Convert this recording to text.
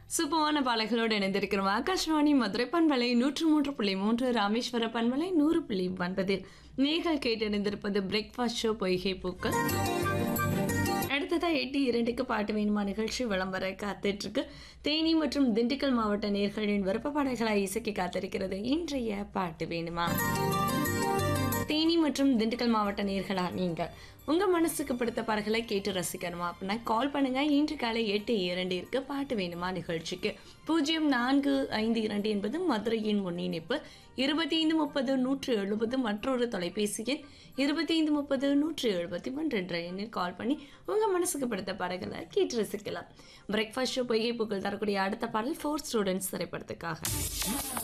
சூப்பமான பாடல்களோடு இணைந்திருக்கிறோம் ஆகாஷ்வாணி மதுரை பண்பலை நூற்று மூன்று புள்ளி மூன்று ராமேஸ்வர பண்பலை நூறு புள்ளி ஒன்பதில் நீங்கள் கேட்டிருந்திருப்பது பிரேக்ஃபாஸ்ட் ஷோ பொய்கை பூக்கள் அடுத்ததாக எட்டு இரண்டுக்கு பாட்டு வேணுமா நிகழ்ச்சி விளம்பர காத்துட்டு இருக்கு தேனி மற்றும் திண்டுக்கல் மாவட்ட நேர்களின் விருப்ப பாடல்களாக இசைக்கு காத்திருக்கிறது இன்றைய பாட்டு வேணுமா தேனி மற்றும் திண்டுக்கல் மாவட்ட நேர்களா நீங்கள் உங்கள் மனசுக்கு பிடித்த பாடல்களை கேட்டு ரசிக்கணுமா அப்படின்னா கால் பண்ணுங்க இன்று காலை எட்டு இரண்டிற்கு பாட்டு வேணுமா நிகழ்ச்சிக்கு பூஜ்ஜியம் நான்கு ஐந்து இரண்டு என்பது மதுரையின் முன்னிணைப்பு இருபத்தி ஐந்து முப்பது நூற்று எழுபது மற்றொரு தொலைபேசி எண் இருபத்தி ஐந்து முப்பது நூற்று எழுபத்தி ஒன்று என்ற எண்ணில் கால் பண்ணி உங்கள் மனசுக்கு பிடித்த பாடல்களை கேட்டு ரசிக்கலாம் பிரேக்ஃபாஸ்ட் ஷோ பொய்கை பூக்கள் தரக்கூடிய அடுத்த பாடல் ஃபோர் ஸ்டூடெண்ட்ஸ் திரைப்படத்துக்காக